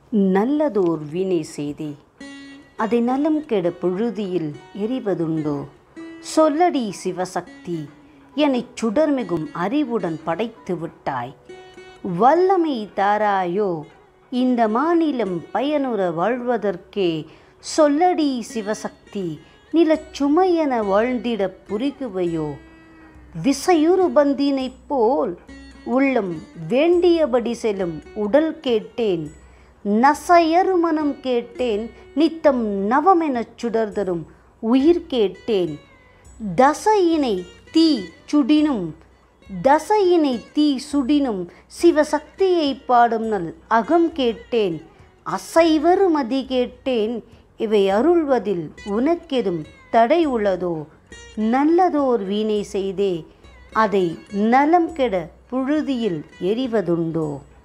நல்லதோர் வினை செய்தே அதை நலம் கெட புழுதியில் எரிவதுண்டோ சொல்லடி சிவசக்தி என்னைச் சுடர்மிகும் அறிவுடன் படைத்து விட்டாய் வல்லமை தாராயோ இந்த மாநிலம் பயனுற வாழ்வதற்கே சொல்லடி சிவசக்தி நிலச்சுமையென வாழ்ந்திட புரிகுவையோ விசையுறு பந்தினைப் போல் உள்ளம் வேண்டியபடி செல்லும் உடல் கேட்டேன் நசையறு மனம் கேட்டேன் நித்தம் நவமெனச் சுடர்தரும் உயிர் கேட்டேன் தசையினை தீ சுடினும் தசையினை தீ சுடினும் சிவசக்தியை பாடும் நல் அகம் கேட்டேன் அசைவரு மதி கேட்டேன் இவை அருள்வதில் உனக்கெதும் தடை உள்ளதோ நல்லதோர் வீணை செய்தே அதை நலம் கெட புழுதியில் எரிவதுண்டோ